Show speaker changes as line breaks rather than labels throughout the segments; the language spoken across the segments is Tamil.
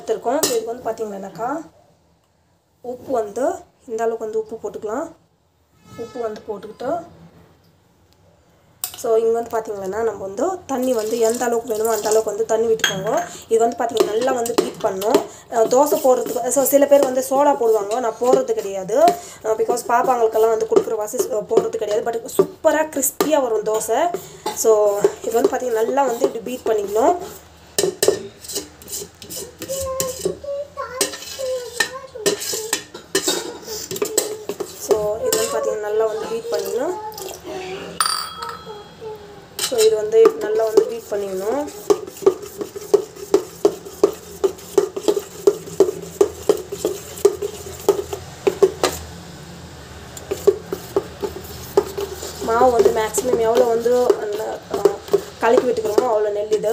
எடுத்திருக்கோம் ஸோ இதுக்கு வந்து பார்த்தீங்கன்னாக்கா உப்பு வந்து இந்த அளவுக்கு வந்து உப்பு போட்டுக்கலாம் உப்பு வந்து போட்டுக்கிட்டு ஸோ இங்கே வந்து பார்த்தீங்கன்னா நம்ம வந்து தண்ணி வந்து எந்த அளவுக்கு வேணுமோ அந்த அளவுக்கு வந்து தண்ணி விட்டுக்கோங்க இது வந்து பார்த்தீங்கன்னா நல்லா வந்து பீட் பண்ணும் அஹ் தோசை போடுறதுக்கு ஸோ சில பேர் வந்து சோடா போடுவாங்க நான் போடுறது கிடையாது பிகாஸ் பாப்பாங்களுக்கெல்லாம் வந்து கொடுக்குற வாசி போடுறது கிடையாது பட் சூப்பராக கிறிஸ்பியாக வரும் தோசை ஸோ இது வந்து பார்த்தீங்கன்னா நல்லா வந்து இப்படி பீட் பண்ணிக்கணும் ஸோ இது வந்து பார்த்தீங்கன்னா நல்லா வந்து பீட் பண்ணிக்கணும் ஸோ இது வந்து நல்லா வந்து பீட் பண்ணிக்கணும் மாவு வந்து மேக்ஸிமம் எவ்வளோ வந்து அந்த, அஹ், கலக்கி விட்டுக்கிறோமோ அவ்வளோ நெல் இது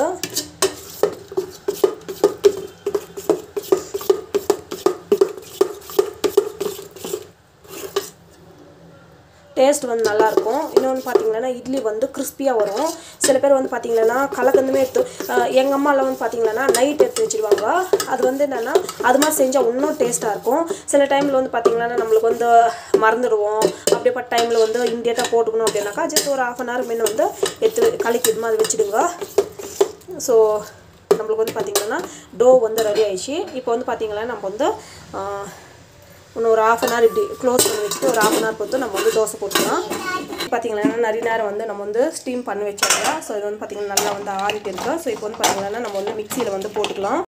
டேஸ்ட் வந்து நல்லாயிருக்கும் இன்னொன்று பார்த்தீங்கன்னா இட்லி வந்து கிறிஸ்பியாக வரும் சில பேர் வந்து பார்த்தீங்கன்னா கலக்கந்துமே எடுத்து எங்கள் அம்மாலாம் வந்து பார்த்தீங்கன்னா நைட் எடுத்து வச்சுருவாங்க அது வந்து என்னென்னா அது மாதிரி செஞ்சால் இன்னும் டேஸ்ட்டாக இருக்கும் சில டைமில் வந்து பார்த்தீங்கன்னா நம்மளுக்கு வந்து மறந்துடுவோம் அப்படிப்பட்ட டைமில் வந்து இம்மிடியேட்டாக போட்டுக்கணும் அப்படின்னாக்கா ஜஸ்ட் ஒரு ஆஃப் அன் ஹவர் முன்ன வந்து எடுத்து கலக்கி இது மாதிரி வச்சுடுங்க ஸோ நம்மளுக்கு வந்து பார்த்திங்கன்னா டோ வந்து ரெடி ஆயிடுச்சு இப்போ வந்து பார்த்திங்கன்னா நம்ம வந்து ஆஹ், இன்னும் ஒரு ஆஃப் அன் ஹவர் இப்படி க்ளோஸ் பண்ணி வச்சுட்டு ஒரு ஆஃப் அன் ஹவர் பொறுத்து நம்ம வந்து தோசை போட்டுக்கலாம் பார்த்தீங்கன்னா நிறைய நேரம் வந்து நம்ம வந்து ஸ்டீம் பண்ணி வச்சாங்க ஸோ இது வந்து பார்த்திங்கன்னா நல்லா வந்து ஆறிட்டு இருக்கு ஸோ இப்போ வந்து பார்த்திங்கன்னா நம்ம வந்து மிக்சியில் வந்து போட்டுக்கலாம்